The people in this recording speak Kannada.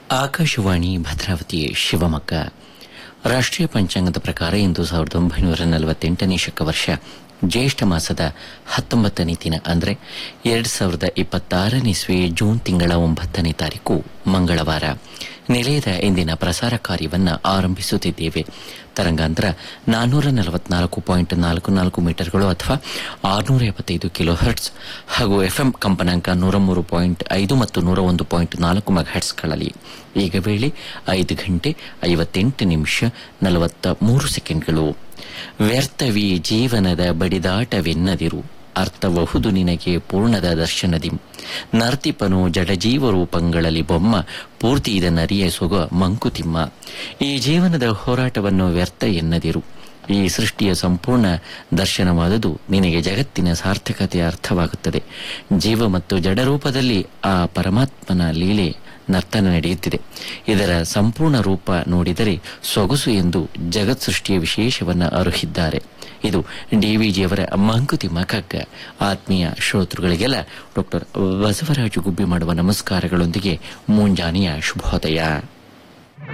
ಆಕಾಶವಾಣಿ ಭದ್ರಾವತಿ ಶಿವಮೊಗ್ಗ ರಾಷ್ಟ್ರೀಯ ಪಂಚಾಂಗದ ಪ್ರಕಾರ ಇಂದು ಸಾವಿರದ ಒಂಬೈನೂರ ನಲವತ್ತೆಂಟನೇ ಶಕವರ್ಷ ಜ್ಯೇಷ್ಠ ಮಾಸದ ಹತ್ತೊಂಬತ್ತನೇ ದಿನ ಅಂದರೆ ಎರಡು ಸಾವಿರದ ಇಪ್ಪತ್ತಾರನೇ ಇಸ್ವಿ ಜೂನ್ ತಿಂಗಳ ಒಂಬತ್ತನೇ ತಾರೀಕು ಮಂಗಳವಾರ ನಿಲಯದ ಇಂದಿನ ಪ್ರಸಾರ ಕಾರ್ಯವನ್ನು ಆರಂಭಿಸುತ್ತಿದ್ದೇವೆ ತರಂಗಾಂತರ ನಾನ್ನೂರ ನಲವತ್ನಾಲ್ಕು ಪಾಯಿಂಟ್ ನಾಲ್ಕು ನಾಲ್ಕು ಮೀಟರ್ಗಳು ಅಥವಾ ಆರುನೂರ ಎಪ್ಪತ್ತೈದು ಕಿಲೋ ಹರ್ಟ್ಸ್ ಹಾಗೂ ಎಫ್ಎಂ ಕಂಪನಾಂಕ ನೂರ ಮೂರು ಪಾಯಿಂಟ್ ಐದು ಮತ್ತು ನೂರ ಒಂದು ಪಾಯಿಂಟ್ ನಾಲ್ಕು ಮೆಗಾಹರ್ಟ್ಸ್ಗಳಲ್ಲಿ ಈಗ ವೇಳೆ ಐದು ಗಂಟೆ ಐವತ್ತೆಂಟು ನಿಮಿಷ ನಲವತ್ತ ಮೂರು ಸೆಕೆಂಡ್ಗಳು ವ್ಯರ್ಥವಿ ಜೀವನದ ಬಡಿದಾಟವೆನ್ನದಿರು ಅರ್ಥಬಹುದು ನಿನಗೆ ಪೂರ್ಣದ ದರ್ಶನದಿ ನರ್ತಿಪನು ಜಡಜೀವ ರೂಪಗಳಲ್ಲಿ ಬೊಮ್ಮ ಪೂರ್ತಿ ಇದನ್ನರಿಯ ಸೊಗ ಮಂಕುತಿಮ್ಮ ಈ ಜೀವನದ ಹೋರಾಟವನ್ನು ವ್ಯರ್ಥ ಎನ್ನದಿರು ಈ ಸೃಷ್ಟಿಯ ಸಂಪೂರ್ಣ ದರ್ಶನವಾದುದು ನಿನಗೆ ಜಗತ್ತಿನ ಸಾರ್ಥಕತೆ ಅರ್ಥವಾಗುತ್ತದೆ ಜೀವ ಮತ್ತು ಜಡರೂಪದಲ್ಲಿ ಆ ಪರಮಾತ್ಮನ ಲೀಲೆ ನರ್ತನ ನಡೆಯುತ್ತಿದೆ ಇದರ ಸಂಪೂರ್ಣ ರೂಪ ನೋಡಿದರೆ ಸೊಗಸು ಎಂದು ಜಗತ್ ಸೃಷ್ಟಿಯ ವಿಶೇಷವನ್ನು ಅರುಹಿದ್ದಾರೆ ಇದು ಡಿವಿಜಿಯವರ ಮಂಕುತಿಮ್ಮ ಕಗ್ಗ ಆತ್ಮೀಯ ಶ್ರೋತೃಗಳಿಗೆಲ್ಲ ಡಾಕ್ಟರ್ ಬಸವರಾಜು ಗುಬ್ಬಿ ಮಾಡುವ ನಮಸ್ಕಾರಗಳೊಂದಿಗೆ ಮುಂಜಾನೆಯ ಶುಭೋದಯ